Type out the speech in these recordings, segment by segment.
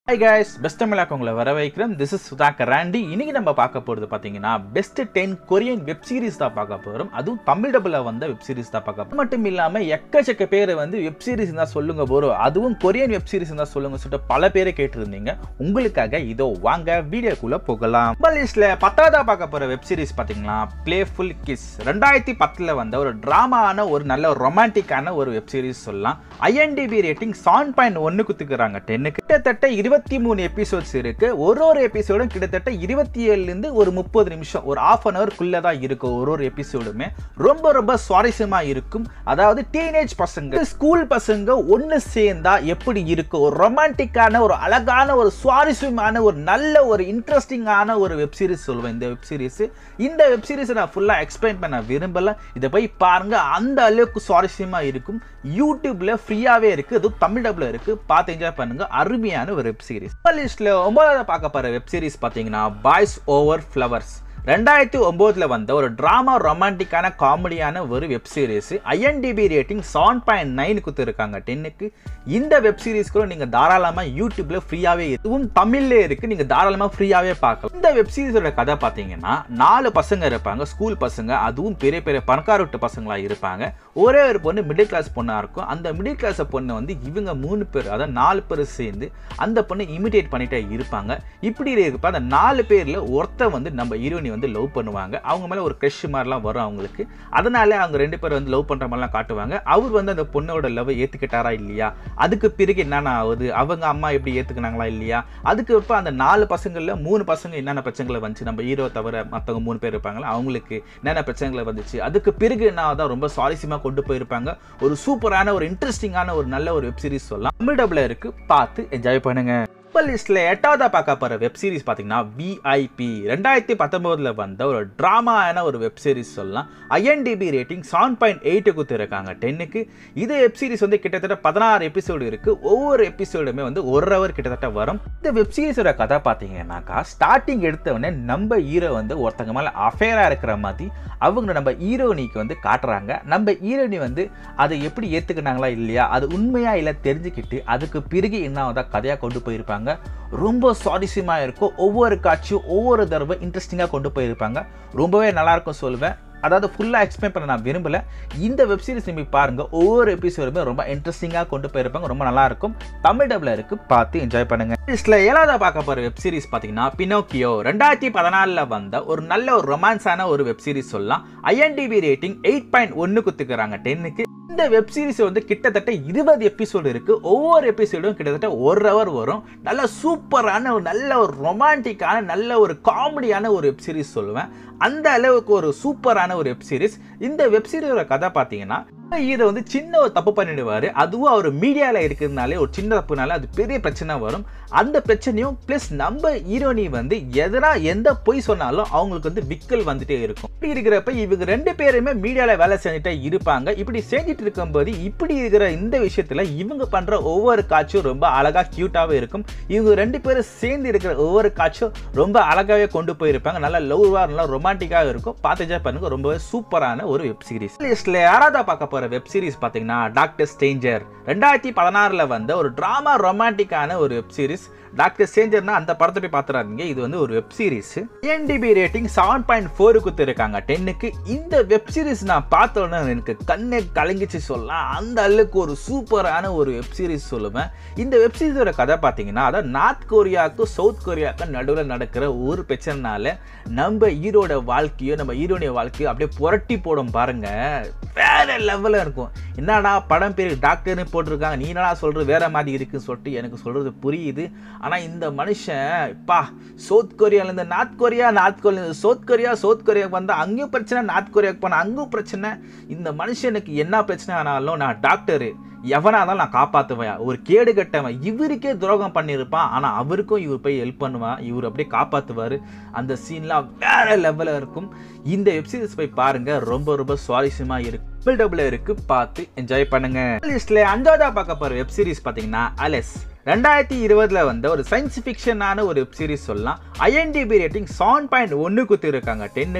Hi guys best தமிழாக்க உங்களை வர வைக்கிறேன் திஸ் இஸ் சுதாகர் ராண்டி இன்னைக்கு நம்ம பார்க்க போகிறது பார்த்தீங்கன்னா best ten Korean web series தான் பார்க்க போகிறோம் அதுவும் தமிழ் டபுளில் வந்த வெப் சீரிஸ் தான் பார்க்க போகிறோம் மட்டும் இல்லாமல் எக்கச்சக்க பேர் வந்து வெப் சீரிஸ் தான் சொல்லுங்க போகிறோம் அதுவும் கொரியன் வெப் சீரிஸ் தான் சொல்லுங்க சொல்லிட்டு பல பேரை கேட்டிருந்தீங்க உங்களுக்காக இதோ வாங்க வீடியோக்குள்ளே போகலாம் நம்ம லிஸ்ட்டில் பத்தாவதா பார்க்க போகிற வெப் சீரிஸ் பார்த்தீங்கன்னா பிளேஃபுல் கிஸ் ரெண்டாயிரத்தி பத்தில் வந்த ஒரு ட்ராமாவான ஒரு நல்ல ரொமான்டிக்கான ஒரு வெப் சீரிஸ் சொல்லலாம் ஐஎன்டிபி ரேட்டிங் செவன் பாயிண்ட் ஒன்று குத்துக்கிறாங்க டென்னுக்கு கிட்டத்தட்ட இருபத்தி மூணு எபிசோட்ஸ் இருக்கு ஒரு ஒரு எபிசோடும் கிட்டத்தட்ட இருபத்தி ஏழுலேருந்து ஒரு முப்பது நிமிஷம் ஒரு ஆஃப் அன் ஹவர்க்குள்ளே தான் இருக்கும் ஒரு ஒரு எபிசோடுமே ரொம்ப ரொம்ப சுவாரஸ்யமா இருக்கும் அதாவது டீனேஜ் பசங்க ஸ்கூல் பசங்க ஒன்று சேர்ந்தா எப்படி இருக்கும் ஒரு ரொமான்டிக்கான ஒரு அழகான ஒரு சுவாரஸ்யமான ஒரு நல்ல ஒரு இன்ட்ரெஸ்டிங்கான ஒரு வெப் சீரிஸ் சொல்லுவேன் இந்த வெப் சீரிஸ் இந்த வெப் சீரிஸ் நான் ஃபுல்லாக எக்ஸ்பிளைன் பண்ண விரும்பல இதை போய் பாருங்க அந்த அளவுக்கு சுவாரஸ்யமா இருக்கும் யூடியூப்ல ஃப்ரீயாவே இருக்கு அதுவும் தமிழ் டப்ல இருக்கு பார்த்து என்ஜாய் பண்ணுங்க அருமையான ஒரு வெப் சீரிஸ் லிஸ்ட்ல ஒன்பதாவது பார்க்க போற வெப் சீரிஸ் பார்த்தீங்கன்னா பாய்ஸ் ஓவர் ஃப்ளவர்ஸ் ரெண்டாயிரத்தி ஒம்போதுல வந்த ஒரு டிராமா ரொமான்டிக்கான காமெடியான ஒரு web series IMDB rating seven point nine கொடுத்துருக்காங்க டென்னுக்கு இந்த வெப் சீரிஸ் கூட நீங்க தாராளமா யூடியூப்ல ஃப்ரீயாவே இதுவும் தமிழ்ல இருக்கு நீங்க தாராளமா ஃப்ரீயாவே பார்க்கலாம் இந்த வெப் சீரிஸோட கதை பார்த்தீங்கன்னா நாலு பசங்க இருப்பாங்க ஸ்கூல் பசங்க அதுவும் பெரிய பெரிய பணக்கார வீட்டு பசங்களா இருப்பாங்க ஒரே ஒரு பொண்ணு மிடில் கிளாஸ் பொண்ணா இருக்கும் அந்த மிடில் கிளாஸ் பொண்ணு வந்து இவங்க மூணு பேர் அதாவது நாலு பேர் சேர்ந்து அந்த பொண்ணை இமிடேட் பண்ணிட்டே இருப்பாங்க இப்படி இருப்ப அந்த நாலு பேர்ல ஒருத்தன் வந்து நம்ம ஹீரோனி வந்து லவ் பண்ணுவாங்க அவங்க மேலே ஒரு க்ரஷ் மாதிரிலாம் வரும் அவங்களுக்கு அதனால அவங்க ரெண்டு பேரும் வந்து லவ் பண்ணுற மாதிரிலாம் காட்டுவாங்க அவர் வந்து அந்த பொண்ணோட லவ் ஏற்றுக்கிட்டாரா இல்லையா அதுக்கு பிறகு என்னென்ன ஆகுது அவங்க அம்மா எப்படி ஏற்றுக்கினாங்களா இல்லையா அதுக்கு இப்போ அந்த நாலு பசங்களில் மூணு பசங்க என்னென்ன பிரச்சனைகளை வந்துச்சு நம்ம ஹீரோ தவிர மற்றவங்க மூணு பேர் இருப்பாங்களா அவங்களுக்கு என்னென்ன பிரச்சனைகளை வந்துச்சு அதுக்கு பிறகு என்ன ஆகுதா ரொம்ப சுவாரஸ்யமாக கொண்டு போயிருப்பாங்க ஒரு சூப்பரான ஒரு இன்ட்ரெஸ்டிங்கான ஒரு நல்ல ஒரு வெப் சீரிஸ் சொல்லலாம் தமிழ் டபுள் இருக்கு பார்த்து என்ஜாய் பண்ணுங்க சூப்பர் லிஸ்ட்ல எட்டாவதா பார்க்க போற வெப் சீரிஸ் பார்த்தீங்கன்னா விஐபி ரெண்டாயிரத்தி பத்தொன்பதுல வந்த ஒரு டிராமாயான ஒரு வெப் சீரிஸ் சொல்லலாம் IMDB rating seven point eight கொடுத்துருக்காங்க டென்னுக்கு இது வெப் சீரிஸ் வந்து கிட்டத்தட்ட பதினாறு எபிசோடு இருக்கு ஒவ்வொரு எபிசோடுமே வந்து ஒரு ஹவர் கிட்டத்தட்ட வரும் இந்த வெப் சீரிஸோட கதை பார்த்தீங்கன்னாக்கா ஸ்டார்டிங் எடுத்த உடனே நம்ம ஹீரோ வந்து ஒருத்தங்க மேலே அஃபேரா இருக்கிற மாதிரி அவங்க நம்ம ஹீரோனிக்கு வந்து காட்டுறாங்க நம்ம ஹீரோனி வந்து அதை எப்படி ஏற்றுக்கினாங்களா இல்லையா அது உண்மையா இல்லை தெரிஞ்சுக்கிட்டு அதுக்கு பிறகு என்ன ஆகுதா கதையாக கொண்டு போயிருப்பாங்க ரொம்ப சுவாரஸ்யமாக இருக்கும் ஒவ்வொரு காட்சியும் ஒவ்வொரு தடவை இன்ட்ரெஸ்டிங்காக கொண்டு போயிருப்பாங்க ரொம்பவே நல்லாயிருக்கும் சொல்லுவேன் அதாவது ஃபுல்லாக எக்ஸ்பிளைன் பண்ண நான் விரும்பல இந்த வெப் சீரிஸ் நீங்கள் பாருங்க ஒவ்வொரு எபிசோடுமே ரொம்ப இன்ட்ரெஸ்டிங்காக கொண்டு போயிருப்பாங்க ரொம்ப நல்லா இருக்கும் தமிழ் டப்ல இருக்கு பார்த்து என்ஜாய் பண்ணுங்க லிஸ்ட்ல ஏழாவதா பார்க்க போற வெப் சீரிஸ் பார்த்தீங்கன்னா பினோக்கியோ ரெண்டாயிரத்தி பதினாலில் வந்த ஒரு நல்ல ஒரு ரொமான்ஸான ஒரு வெப் சீரிஸ் சொல்லலாம் ஐஎன்டிபி ரேட்டிங் எயிட் பாயிண்ட் ஒன்று குத்துக்கிறாங்க டென்னுக்கு இந்த வெப் சீரிஸ் வந்து கிட்டத்தட்ட இருபது எபிசோடு இருக்கு ஒவ்வொரு எபிசோடும் கிட்டத்தட்ட ஒரு ஹவர் வரும் நல்ல சூப்பரான ஒரு நல்ல ஒரு ரொமான்டிக்கான நல்ல ஒரு காமெடியான ஒரு வெப் சீரிஸ் சொல்லுவேன் அந்த அளவுக்கு ஒரு சூப்பரான ஒரு வெப் சீரிஸ் இந்த வெப் சீரிஸோட கதை பார்த்தீங்கன்னா இதை வந்து சின்ன ஒரு தப்பு பண்ணிடுவார் அதுவும் அவர் மீடியாவில் இருக்கிறதுனாலே ஒரு சின்ன தப்புனால அது பெரிய பிரச்சனை வரும் அந்த பிரச்சனையும் ப்ளஸ் நம்ம ஹீரோனி வந்து எதனா எந்த பொய் சொன்னாலும் அவங்களுக்கு வந்து விக்கல் வந்துட்டே இருக்கும் இப்படி இருக்கிறப்ப இவங்க ரெண்டு பேருமே மீடியாவில் வேலை செஞ்சுட்டே இருப்பாங்க இப்படி செஞ்சுட்டு இருக்கும்போது இப்படி இருக்கிற இந்த விஷயத்தில் இவங்க பண்ணுற ஒவ்வொரு காட்சியும் ரொம்ப அழகாக க்யூட்டாகவே இருக்கும் இவங்க ரெண்டு பேரும் சேர்ந்து இருக்கிற ஒவ்வொரு காட்சியும் ரொம்ப அழகாகவே கொண்டு போயிருப்பாங்க நல்லா லவ்வாக நல்லா ரொமான்டிக்காக இருக்கும் பார்த்து என்ஜாய் பண்ணுங்க ரொம்பவே சூப்பரான ஒரு வெப் சீரிஸ் லிஸ்ட்ல யாராவது பார்க்க போற வெப் சீரிஸ் பார்த்தீங்கன்னா டாக்டர் ஸ்டேஞ்சர் ரெண்டாயிரத்தி பதினாறுல வந்த ஒரு டிராமா ரொமான்டிக்கான ஒரு வெப் சீரிஸ் டாக்டர் ஸ்டேஞ்சர்னா அந்த படத்தை போய் பார்த்துறாதீங்க இது வந்து ஒரு web series IMDB rating seven point four கொடுத்துருக்காங்க டென்னுக்கு இந்த வெப் சீரிஸ் நான் பார்த்த உடனே எனக்கு கண்ணே கலங்கிச்சு சொல்லலாம் அந்த அளவுக்கு ஒரு சூப்பரான ஒரு வெப் சீரிஸ் சொல்லுவேன் இந்த வெப் சீரிஸோட கதை பார்த்தீங்கன்னா அதாவது நார்த் கொரியாவுக்கும் சவுத் கொரியாவுக்கும் நடுவில் நடக்கிற ஒரு பிரச்சனைனால நம்ம ஹீரோட வாழ்க்கையோ நம்ம ஹீரோடைய வாழ்க்கையோ அப்படியே புரட்டி போடும் பாருங்க வேற லெவலில் இருக்கும் என்னடா படம் பேர் டாக்டர்னு போட்டிருக்காங்க நீ என்னடா சொல்ற வேற மாதிரி இருக்குன்னு சொல்லிட்டு எனக்கு சொல்றது புரியுது ஆனால் இந்த மனுஷன் பா சவுத் கொரியாலேருந்து north Korea north Korea south Korea south கொரியாவுக்கு வந்தால் அங்கேயும் பிரச்சனை நார்த் கொரியாவுக்கு போனால் அங்கேயும் பிரச்சனை இந்த மனுஷனுக்கு என்ன பிரச்சனை ஆனாலும் நான் டாக்டரு எவனா இருந்தாலும் நான் காப்பாற்றுவேன் ஒரு கேடு கட்டவன் இவருக்கே துரோகம் பண்ணியிருப்பான் ஆனால் அவருக்கும் இவர் போய் ஹெல்ப் பண்ணுவான் இவர் அப்படியே காப்பாற்றுவார் அந்த சீன்லாம் வேற லெவலில் இருக்கும் இந்த வெப்சீரிஸ் போய் பாருங்க ரொம்ப ரொம்ப சுவாரஸ்யமாக இருக்கும் டபுள் டபுள் இருக்கு பார்த்து என்ஜாய் பண்ணுங்க லிஸ்ட்ல அஞ்சாவதா பார்க்க போற வெப் சீரிஸ் பார்த்தீங்கன்னா அலெஸ் ரெண்டாயிரத்தி இருபதுல வந்த ஒரு சயின்ஸ் ஃபிக்ஷனான ஒரு வெப் சீரிஸ் சொல்லலாம் ஐஎன்டிபி ரேட்டிங் செவன் பாயிண்ட் ஒன்று குத்திருக்காங்க டென்னுக்கு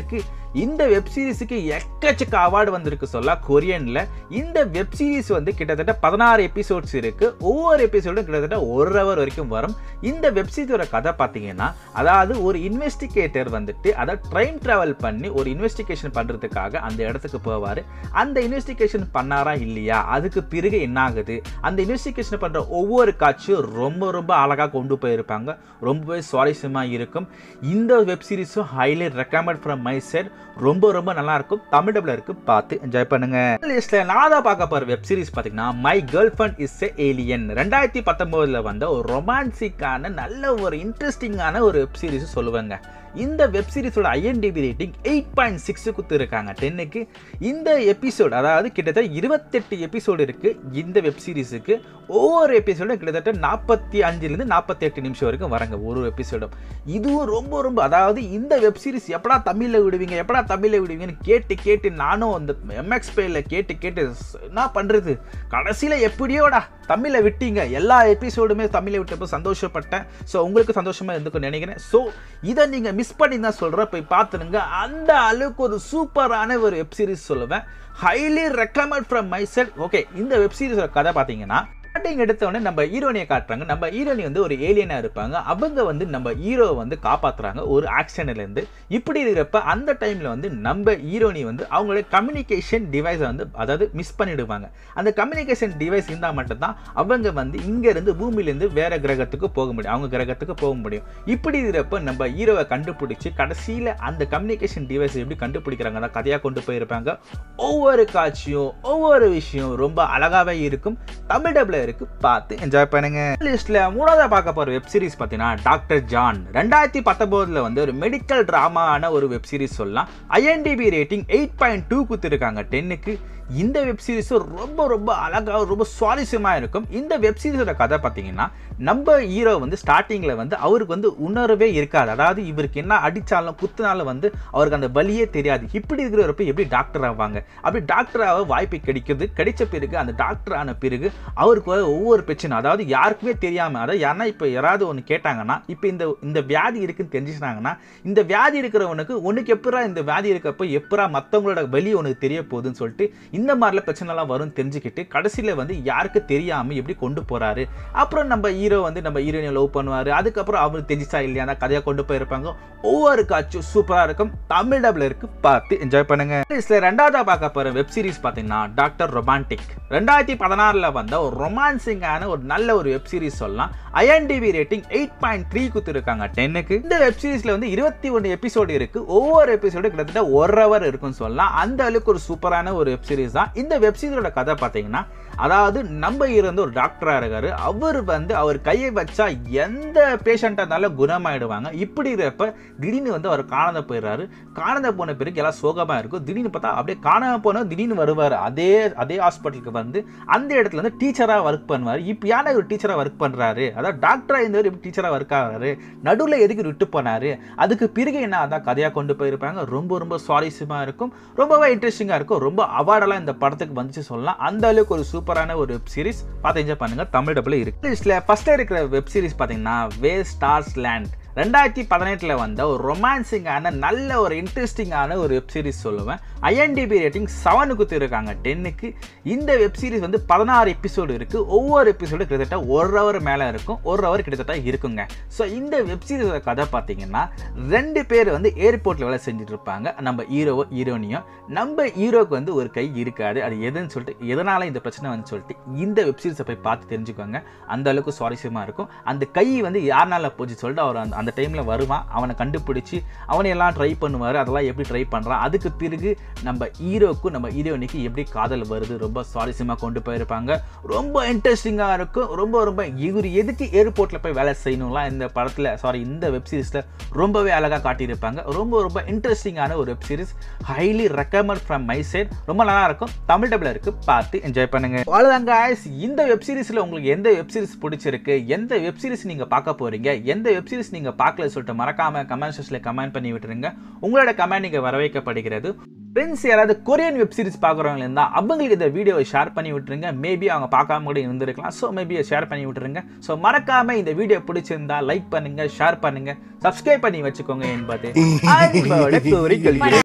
இந்த வெப் சீரிஸுக்கு எக்கச்சக்க அவார்டு வந்திருக்கு சொல்ல கொரியன்ல இந்த வெப் சீரிஸ் வந்து கிட்டத்தட்ட பதினாறு எபிசோட்ஸ் இருக்கு ஒவ்வொரு எபிசோடும் கிட்டத்தட்ட ஒரு ஹவர் வரைக்கும் வரும் இந்த வெப் சீரிஸோட கதை பார்த்தீங்கன்னா அதாவது ஒரு இன்வெஸ்டிகேட்டர் வந்துட்டு அதை ட்ரெயின் டிராவல் பண்ணி ஒரு இன்வெஸ்டிகேஷன் பண்றதுக்காக அந்த இடத்துக்கு போவார் அந்த இன்வெஸ்டிகேஷன் பண்ணாரா இல்லையா அதுக்கு பிறகு என்ன ஆகுது அந்த இன்வெஸ்டிகேஷன் பண்ற ஒவ்வொரு காட்சியும் ரொம்ப ரொம்ப அழகாக கொண்டு போயிருப்பாங்க ரொம்பவே சுவாரஸ்யமா இருக்கும் இந்த வெப் சீரிஸும் highly recommend from my side ரொம்ப ரொம்ப நல்லா இருக்கும் தமிழ் டப்ல இருக்கு பார்த்து என்ஜாய் பண்ணுங்க லிஸ்ட்ல நான் தான் பார்க்க போற வெப் சீரிஸ் பார்த்தீங்கன்னா my girlfriend is a alien ரெண்டாயிரத்தி பத்தொன்பதுல வந்த ஒரு ரொமான்சிக்கான நல்ல ஒரு இன்ட்ரெஸ்டிங்கான ஒரு வெப் சீரிஸ் சொல்லுவாங்க இந்த வெப் சீரிஸோட IMDB rating eight point six கொடுத்துருக்காங்க டென்னுக்கு இந்த எபிசோட் அதாவது கிட்டத்தட்ட இருபத்தெட்டு எபிசோடு இருக்கு இந்த வெப் சீரிஸுக்கு ஒவ்வொரு எபிசோடும் கிட்டத்தட்ட நாற்பத்தி அஞ்சுலேருந்து நாற்பத்தி எட்டு நிமிஷம் வரைக்கும் வரங்க ஒரு எபிசோடும் இதுவும் ரொம்ப ரொம்ப அதாவது இந்த வெப் சீரிஸ் எப்படா தமிழில் விடுவீங்க எப்படா தமிழில் விடுவீங்கன்னு கேட்டு கேட்டு நானும் அந்த எம்எக்ஸ் பேயில் கேட்டு கேட்டு ஸ்- என்ன பண்ணுறது கடைசியில் எப்படியோடா தமிழில் விட்டீங்க எல்லா எபிசோடுமே தமிழில் விட்டப்போ சந்தோஷப்பட்டேன் ஸோ உங்களுக்கு சந்தோஷமாக இருந்துக்கும் நினைக்கிறேன் ஸோ இதை நீங்கள் மிஸ் பண்ணி தான் சொல்கிறேன் போய் பார்த்துருங்க அந்த அளவுக்கு ஒரு சூப்பரான ஒரு வெப் சீரிஸ் சொல்லுவேன் highly recommend from my self okay இந்த வெப் சீரிஸோட கதை பார்த்தீங்கன்னா ஸ்டார்டிங் எடுத்த உடனே நம்ம ஹீரோனியை காட்டுறாங்க நம்ம ஹீரோனி வந்து ஒரு ஏலியனாக இருப்பாங்க அவங்க வந்து நம்ம ஹீரோவை வந்து காப்பாற்றுறாங்க ஒரு ஆக்சிடென்ட்லேருந்து இப்படி இருக்கிறப்ப அந்த டைமில் வந்து நம்ம ஹீரோனி வந்து அவங்களோட கம்யூனிகேஷன் டிவைஸை வந்து அதாவது மிஸ் பண்ணிடுவாங்க அந்த கம்யூனிகேஷன் டிவைஸ் இருந்தால் மட்டும்தான் அவங்க வந்து இங்கேருந்து பூமியிலேருந்து வேற கிரகத்துக்கு போக முடியும் அவங்க கிரகத்துக்கு போக முடியும் இப்படி இருக்கிறப்ப நம்ம ஹீரோவை கண்டுபிடிச்சி கடைசியில் அந்த கம்யூனிகேஷன் டிவைஸ் எப்படி கண்டுபிடிக்கிறாங்க தான் கதையாக கொண்டு போயிருப்பாங்க ஒவ்வொரு காட்சியும் ஒவ்வொரு விஷயம் ரொம்ப அழகாவே இருக்கும் தமிழ் டப்ல இருக்கு பார்த்து என்ஜாய் பண்ணுங்க லிஸ்ட்ல மூணாவதா பார்க்க போற வெப் சீரிஸ் பார்த்தீங்கன்னா டாக்டர் ஜான் ரெண்டாயிரத்தி பத்தொன்பதுல வந்து ஒரு மெடிக்கல் டிராமான ஒரு வெப் சீரிஸ் சொல்லலாம் IMDB rating eight point two கொடுத்துருக்காங்க டென்னுக்கு இந்த வெப் சீரிஸ் ரொம்ப ரொம்ப அழகா ரொம்ப சுவாரஸ்யமா இருக்கும் இந்த வெப் சீரிஸோட கதை பார்த்தீங்கன்னா நம்ம ஹீரோ வந்து ஸ்டார்டிங்ல வந்து அவருக்கு வந்து உணர்வே இருக்காது அதாவது இவருக்கு என்ன அடிச்சாலும் குத்துனாலும் வந்து அவருக்கு அந்த வலியே தெரியாது இப்படி இருக்கிறப்ப எப்படி டாக்டர் ஆவாங்க அப்படி டாக்டர் ஆக வாய்ப்பு கிடைக்குது கிடைச்ச பிறகு அந்த டாக்டர் ஆன பிறகு அவருக்கு வர ஒவ்வொரு பிரச்சனை அதாவது யாருக்குமே தெரியாம அதாவது யாருன்னா இப்போ யாராவது ஒன்று கேட்டாங்கன்னா இப்போ இந்த இந்த வியாதி இருக்குன்னு தெரிஞ்சுட்டாங்கன்னா இந்த வியாதி இருக்கிறவனுக்கு உனக்கு எப்பரா இந்த வியாதி இருக்கப்போ எப்பரா மற்றவங்களோட வலி உனக்கு தெரிய போகுதுன்னு சொல்லிட்டு இந்த மாதிரிலாம் பிரச்சனைலாம் வரும் தெரிஞ்சுக்கிட்டு கடைசியில் வந்து யாருக்கு தெரியாம எப்படி கொண்டு போறாரு அப்புறம் நம்ம ஹீரோ வந்து நம்ம ஹீரோயினை லவ் பண்ணுவாரு அதுக்கப்புறம் அவருக்கு தெரிஞ்சா இல்லையா அந்த கதையை கொண்டு போயிருப்பாங்க ஒவ்வொரு காட்சியும் சூப்பரா இருக்கும் தமிழ் டப்ல இருக்கு பார்த்து என்ஜாய் பண்ணுங்க இதுல ரெண்டாவதா பார்க்க போற வெப் சீரிஸ் பாத்தீங்கன்னா டாக்டர் ரொமான்டிக் ரெண்டாயிரத்தி பதினாறுல வந்த ஒரு ரொமான்சிங்கான ஒரு நல்ல ஒரு வெப் சீரிஸ் சொல்லலாம் IMDB rating eight point three கொடுத்துருக்காங்க டென்னுக்கு இந்த வெப் சீரிஸ்ல வந்து இருபத்தி ஒன்று எபிசோடு இருக்கு ஒவ்வொரு எபிசோடு கிட்டத்தட்ட ஒரு ஹவர் இருக்குன்னு சொல்லலாம் அந்த அளவுக்கு ஒரு சூப்பரான ஒரு வெப் சீரிஸ் தான் இந்த வெப் சீரிஸோட கதை பார்த்தீங்கன்னா அதாவது நம்ம இருந்து ஒரு டாக்டராக இருக்காரு அவர் வந்து அவர் கையை வச்சா எந்த பேஷண்ட்டாக இருந்தாலும் குணமாயிடுவாங்க இப்படி இருக்கிறப்ப திடீர்னு வந்து அவர் காணாத போயிடுறாரு காணாத போன பிறகு எல்லாம் சோகமாக இருக்கும் திடீர்னு பார்த்தா அப்படியே காணாம போன திடீர்னு வருவார் அதே அதே ஹாஸ்பிட்டலுக்கு வந்து அந்த இடத்துல வந்து டீச்சராக ஒர்க் பண்ணுவார் இப்போ ஏன்னா ஒரு டீச்சராக ஒர்க் பண்ணுறாரு அதாவது டாக்டராக இருந்தவர் எப்படி டீச்சராக ஒர்க் ஆகிறாரு நடுவில் எதுக்கு விட்டு போனாரு அதுக்கு பிறகு என்ன அதான் கதையாக கொண்டு போயிருப்பாங்க ரொம்ப ரொம்ப சுவாரஸ்யமாக இருக்கும் ரொம்பவே இன்ட்ரெஸ்டிங்காக இருக்கும் ரொம்ப அவார்டெல்லாம் இந்த படத்துக்கு வந்துச்சு சொல்லலாம் அந்த அளவுக்கு ஒரு சூப்பரான ஒரு வெப் சீரிஸ் பார்த்து என்ஜாய் பண்ணுங்க தமிழ் டபுள் இருக்கு லிஸ்ட்ல ஃபர்ஸ்ட் இருக்கிற வெப் சீரிஸ் பார்த்தீங்கன்னா வே ஸ்டார்ஸ் லேண்ட் ரெண்டாயிரத்தி பதினெட்டில் வந்த ஒரு ரொமான்சிங்கான நல்ல ஒரு இன்ட்ரெஸ்டிங்கான ஒரு வெப் சீரிஸ் சொல்லுவேன் ஐஎன்டிபி ரேட்டிங் செவனு கொடுத்துருக்காங்க டென்னுக்கு இந்த வெப் சீரிஸ் வந்து பதினாறு எபிசோடு இருக்குது ஒவ்வொரு எபிசோடு கிட்டத்தட்ட ஒரு ஹவர் மேலே இருக்கும் ஒரு ஹவர் கிட்டத்தட்ட இருக்குங்க ஸோ இந்த வெப் சீரிஸோட கதை பார்த்தீங்கன்னா ரெண்டு பேர் வந்து ஏர்போர்ட்டில் வேலை செஞ்சுட்டு இருப்பாங்க நம்ம ஹீரோவோ ஹீரோனியும் நம்ம ஹீரோக்கு வந்து ஒரு கை இருக்காது அது எதுன்னு சொல்லிட்டு எதனால இந்த பிரச்சனை வந்து சொல்லிட்டு இந்த வெப் சீரிஸை போய் பார்த்து தெரிஞ்சுக்கோங்க அந்த அளவுக்கு சுவாரஸ்யமாக இருக்கும் அந்த கை வந்து யாருனால போச்சு சொல்லிட்டு அவர் அந்த அந்த டைமில் வருவான் அவனை கண்டுபிடிச்சி அவனை எல்லாம் ட்ரை பண்ணுவார் அதெல்லாம் எப்படி ட்ரை பண்ணுறான் அதுக்கு பிறகு நம்ம ஹீரோக்கும் நம்ம ஹீரோனிக்கு எப்படி காதல் வருது ரொம்ப சுவாரஸ்யமாக கொண்டு போயிருப்பாங்க ரொம்ப இன்ட்ரெஸ்டிங்காக இருக்கும் ரொம்ப ரொம்ப இவர் எதுக்கு ஏர்போர்ட்டில் போய் வேலை செய்யணும்லாம் இந்த படத்தில் சாரி இந்த வெப் சீரிஸில் ரொம்பவே அழகாக காட்டியிருப்பாங்க ரொம்ப ரொம்ப இன்ட்ரெஸ்டிங்கான ஒரு web series highly recommend from my side ரொம்ப நல்லா இருக்கும் தமிழ் டபுள் இருக்கு பார்த்து என்ஜாய் பண்ணுங்க அவ்வளோதாங்க guys. இந்த வெப் சீரிஸில் உங்களுக்கு எந்த வெப் சீரிஸ் பிடிச்சிருக்கு எந்த வெப் சீரிஸ் நீங்கள் பார்க்க போறீங்க எந்த வெப் சீரிஸ் நீங்கள் பார்க்கல சொல்லிட்டு மறக்காம கமெண்ட் செக்ஷனில் கமெண்ட் பண்ணி விட்டுருங்க உங்களோட கமெண்ட் இங்கே வரவேற்கப்படுகிறது ஃப்ரெண்ட்ஸ் யாராவது கொரியன் வெப் சீரிஸ் பார்க்குறவங்க இருந்தால் அவங்களுக்கு இந்த வீடியோவை ஷேர் பண்ணி விட்டுருங்க மேபி அவங்க பார்க்காம கூட இருந்திருக்கலாம் ஸோ மேபி ஷேர் பண்ணி விட்டுருங்க ஸோ மறக்காம இந்த வீடியோ பிடிச்சிருந்தா லைக் பண்ணுங்க ஷேர் பண்ணுங்க சப்ஸ்கிரைப் பண்ணி வச்சுக்கோங்க என்பது அன்போட கூறிக்கொள்கிறேன்